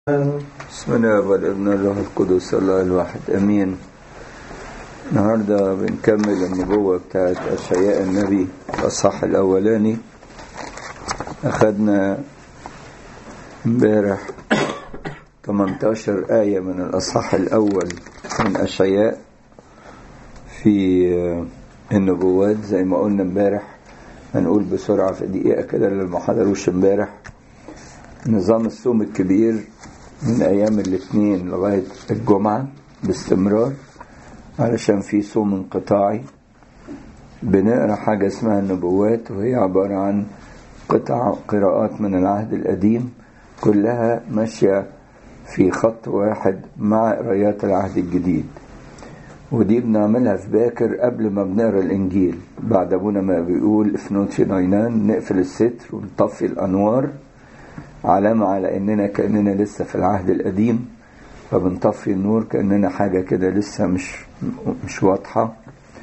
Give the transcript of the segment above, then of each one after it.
بسم الله والابن الروح القدس الله الواحد امين النهارده بنكمل النبوة بتاعت أشعياء النبي الأصحاح الأولاني أخدنا امبارح 18 آية من الأصحاح الأول من أشعياء في النبوات زي ما قلنا امبارح هنقول بسرعة في دقيقة كده اللي ما حضروش امبارح نظام الصوم الكبير من أيام الاثنين لغاية الجمعة باستمرار علشان في صوم انقطاعي بنقرا حاجة اسمها النبوات وهي عبارة عن قطع قراءات من العهد القديم كلها ماشية في خط واحد مع قرايات العهد الجديد ودي بنعملها في باكر قبل ما بنقرا الانجيل بعد ابونا ما بيقول افنوت في ناينان نقفل الستر ونطفي الانوار علامة على اننا كأننا لسه في العهد القديم فبنطفي النور كأننا حاجة كده لسه مش مش واضحة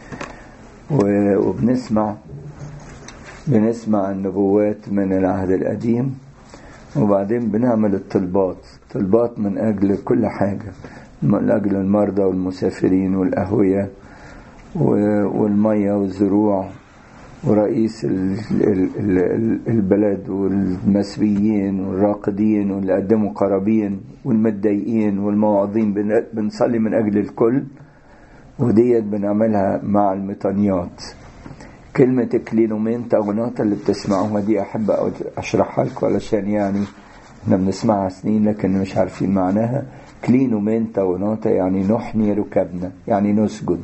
وبنسمع بنسمع النبوات من العهد القديم وبعدين بنعمل الطلبات طلبات من أجل كل حاجة من أجل المرضى والمسافرين والأهوية والمية والزروع ورئيس البلد والمسبيين والراقدين واللي قدموا قرابين والمتضايقين والمواعظين بنصلي من أجل الكل وديت بنعملها مع الميطانيات كلمة كلينومين تاغوناتا اللي بتسمعوها دي أحب أشرحها لكم علشان يعني احنا بنسمعها سنين لكن مش عارفين معناها كلينومين تاغوناتا يعني نحني ركبنا يعني نسجد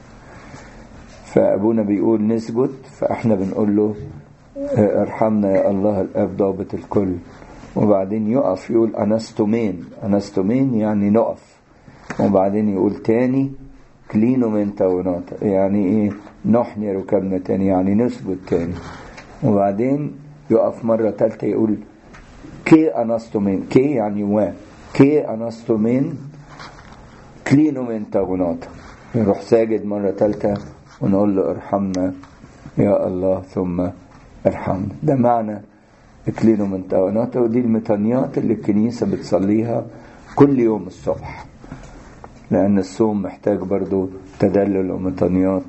فابونا بيقول نسجد فاحنا بنقول له ارحمنا يا الله الاب ضابط الكل وبعدين يقف يقول انستومين انستومين يعني نقف وبعدين يقول تاني كلينو من تاوناتا يعني ايه نحني ركبنا تاني يعني نسجد تاني وبعدين يقف مرة تالتة يقول كي انستومين كي يعني و كي انستومين كلينو من تاوناتا يروح ساجد مرة تالتة ونقول له ارحمنا يا الله ثم ارحمنا ده معنى اكلينو من تاوناتا ودي الميطانيات اللي الكنيسة بتصليها كل يوم الصبح لأن الصوم محتاج برضو تدلل وميطانيات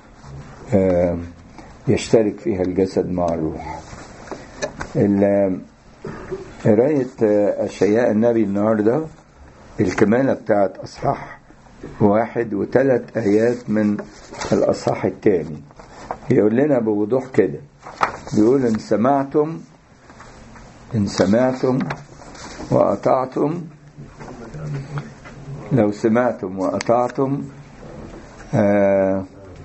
يشترك فيها الجسد مع الروح قراية أشياء النبي النهاردة الكمالة بتاعت أصحاح واحد وثلاث آيات من الأصحاح الثاني يقول لنا بوضوح كده بيقول إن سمعتم إن سمعتم وأطعتم لو سمعتم وأطعتم آه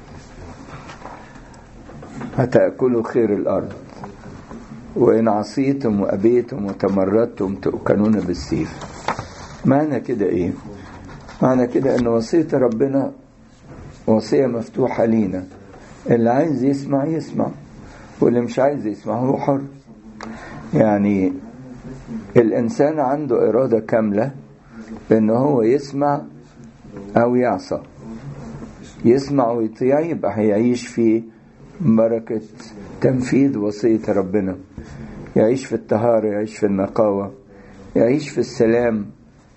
هتأكلوا خير الأرض وإن عصيتم وأبيتم وتمردتم تؤكلون بالسيف معنى كده إيه؟ معنى كده ان وصية ربنا وصية مفتوحة لينا اللي عايز يسمع يسمع واللي مش عايز يسمع هو حر يعني الانسان عنده ارادة كاملة ان هو يسمع او يعصى يسمع ويطيع يبقى هيعيش في بركة تنفيذ وصية ربنا يعيش في الطهارة يعيش في النقاوة يعيش في السلام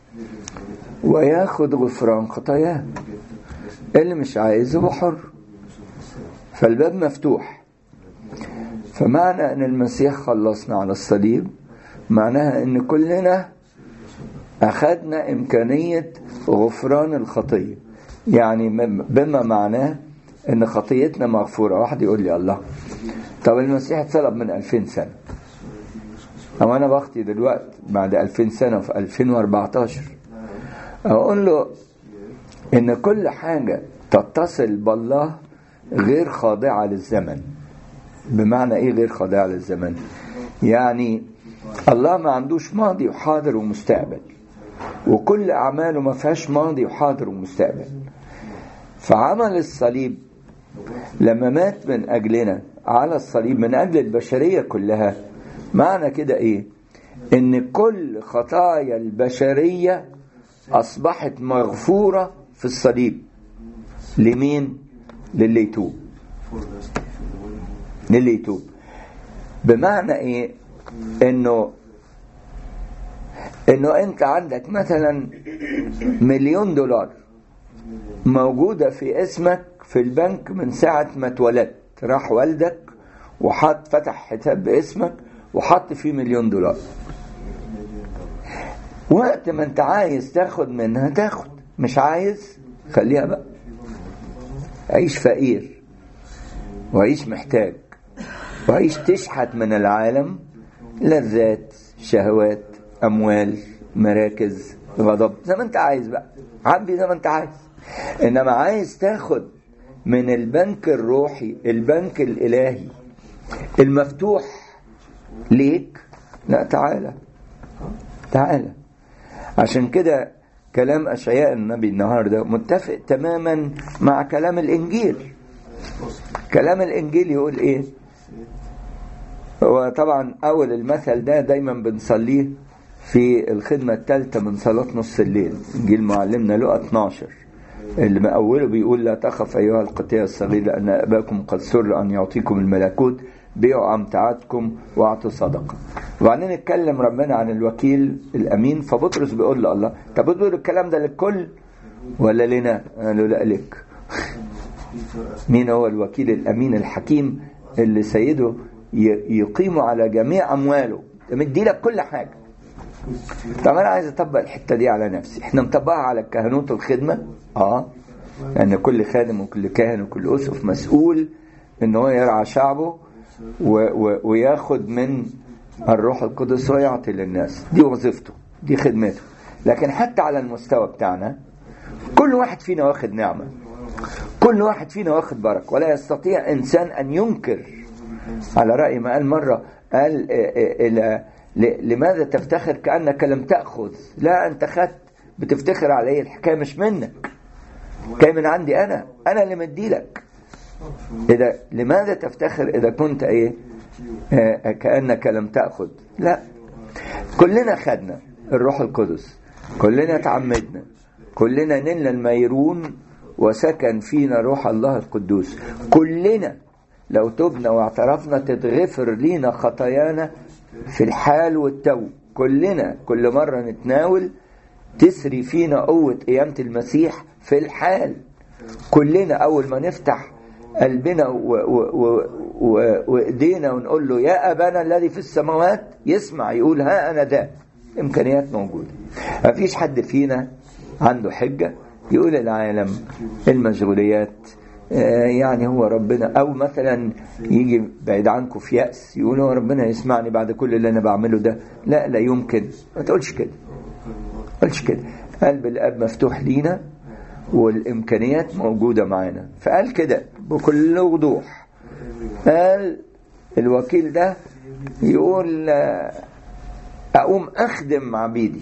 وياخد غفران خطاياه اللي مش عايز هو حر فالباب مفتوح فمعنى ان المسيح خلصنا على الصليب معناها ان كلنا اخذنا امكانية غفران الخطية يعني بما معناه ان خطيتنا مغفورة واحد يقول لي الله طب المسيح اتصلب من 2000 سنة أو أنا بختي دلوقتي بعد 2000 سنة في 2014 أقول له إن كل حاجة تتصل بالله غير خاضعة للزمن بمعنى إيه غير خاضعة للزمن يعني الله ما عندوش ماضي وحاضر ومستقبل وكل أعماله ما فيهاش ماضي وحاضر ومستقبل فعمل الصليب لما مات من أجلنا على الصليب من أجل البشرية كلها معنى كده إيه إن كل خطايا البشرية أصبحت مغفورة في الصليب لمين؟ للي يتوب للي يتوب بمعنى إيه؟ إنه انه انت عندك مثلا مليون دولار موجودة في اسمك في البنك من ساعة ما اتولدت راح والدك وحط فتح حساب باسمك وحط فيه مليون دولار وقت ما انت عايز تاخد منها تاخد مش عايز خليها بقى عيش فقير وعيش محتاج وعيش تشحت من العالم لذات شهوات اموال مراكز غضب زي ما انت عايز بقى عبي زي ما انت عايز انما عايز تاخد من البنك الروحي البنك الالهي المفتوح ليك لا تعالى تعالى عشان كده كلام أشعياء النبي النهاردة متفق تماما مع كلام الإنجيل كلام الإنجيل يقول إيه هو طبعا أول المثل ده دايما بنصليه في الخدمة الثالثة من صلاة نص الليل إنجيل معلمنا لقى 12 اللي من أوله بيقول لا تخف أيها القطيع الصغير لأن أباكم قد سر أن يعطيكم الملكوت بيعوا أمتعتكم وأعطوا صدقة وبعدين اتكلم ربنا عن الوكيل الأمين فبطرس بيقول له الله طب بتقول الكلام ده للكل ولا لنا؟ قال له لا لك مين هو الوكيل الأمين الحكيم اللي سيده يقيم على جميع أمواله مدي لك كل حاجة طب أنا عايز أطبق الحتة دي على نفسي احنا مطبقها على الكهنوت والخدمة اه لأن يعني كل خادم وكل كاهن وكل أسف مسؤول إن هو يرعى شعبه و و وياخد من الروح القدس ويعطي للناس دي وظيفته دي خدمته لكن حتى على المستوى بتاعنا كل واحد فينا واخد نعمة كل واحد فينا واخد بركة ولا يستطيع إنسان أن ينكر على رأي ما قال مرة قال إلى لماذا تفتخر كأنك لم تأخذ لا أنت خدت بتفتخر على إيه الحكاية مش منك كان من عندي أنا أنا اللي مديلك إذا لماذا تفتخر إذا كنت إيه آه كأنك لم تأخذ لا كلنا خدنا الروح القدس كلنا تعمدنا كلنا نلنا الميرون وسكن فينا روح الله القدوس كلنا لو تبنا واعترفنا تتغفر لينا خطايانا في الحال والتو كلنا كل مرة نتناول تسري فينا قوة قيامة المسيح في الحال كلنا أول ما نفتح قلبنا وايدينا ونقول له يا ابانا الذي في السماوات يسمع يقول ها انا ده امكانيات موجوده ما فيش حد فينا عنده حجه يقول العالم المشغوليات يعني هو ربنا او مثلا يجي بعيد عنكم في يأس يقول هو ربنا يسمعني بعد كل اللي انا بعمله ده لا لا يمكن ما تقولش كده ما تقولش كده قلب الاب مفتوح لينا والامكانيات موجوده معانا فقال كده بكل وضوح قال الوكيل ده يقول اقوم اخدم عبيدي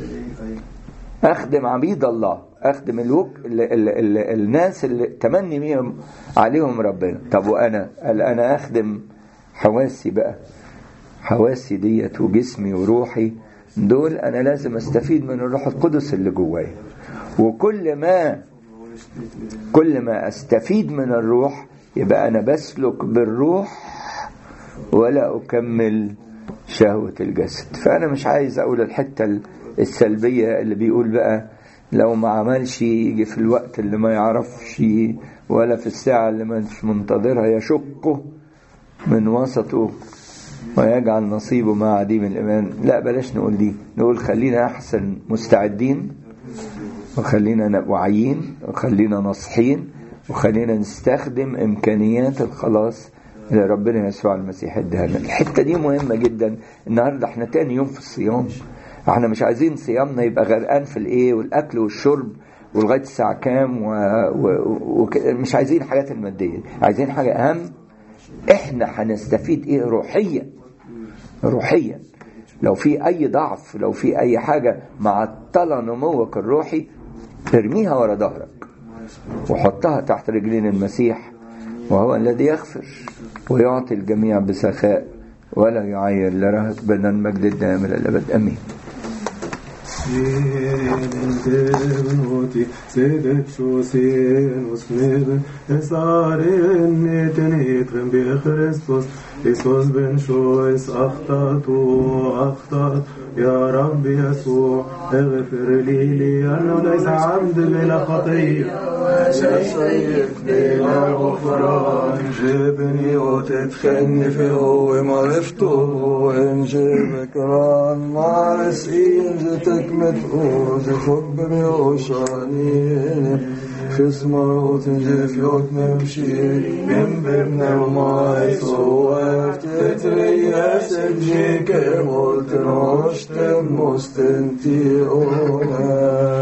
اخدم عبيد الله اخدم الوك... ال... ال... ال... الناس اللي تمني بيهم عليهم ربنا طب وانا قال انا اخدم حواسي بقى حواسي ديت وجسمي وروحي دول انا لازم استفيد من الروح القدس اللي جوايا وكل ما كل ما استفيد من الروح يبقى انا بسلك بالروح ولا اكمل شهوة الجسد فانا مش عايز اقول الحتة السلبية اللي بيقول بقى لو ما عملش يجي في الوقت اللي ما يعرفش ولا في الساعة اللي مش منتظرها يشقه من وسطه ويجعل نصيبه مع عديم الإيمان لا بلاش نقول دي نقول خلينا أحسن مستعدين وخلينا واعيين وخلينا ناصحين وخلينا نستخدم إمكانيات الخلاص اللي ربنا يسوع المسيح اداها لنا الحتة دي مهمة جدا النهاردة احنا تاني يوم في الصيام احنا مش عايزين صيامنا يبقى غرقان في الايه والاكل والشرب ولغايه الساعه كام ومش و... عايزين الحاجات الماديه عايزين حاجه اهم احنا هنستفيد ايه روحيا روحيا لو في اي ضعف لو في اي حاجه معطله نموك الروحي ارميها ورا ظهرك وحطها تحت رجلين المسيح وهو الذي يغفر ويعطي الجميع بسخاء ولا يعير لرهق بنا المجد الدائم الى الابد امين Sientenoti sedet shosen os neben es aren neten etrem be Christus إيسوس بن شويس أخطأت أخطأت يا رب يسوع اغفر لي لأنه ليس عبد بلا خطية شايف بلا غفران جبني وتدخلني في هو معرفته وإن جيبك ران مع رسئين جتك متقوز خبري وشاني في اسمه تنجي في يوت نمشي من ببنا وما يسوى تتريس الجيك قلت نوشت مستنتي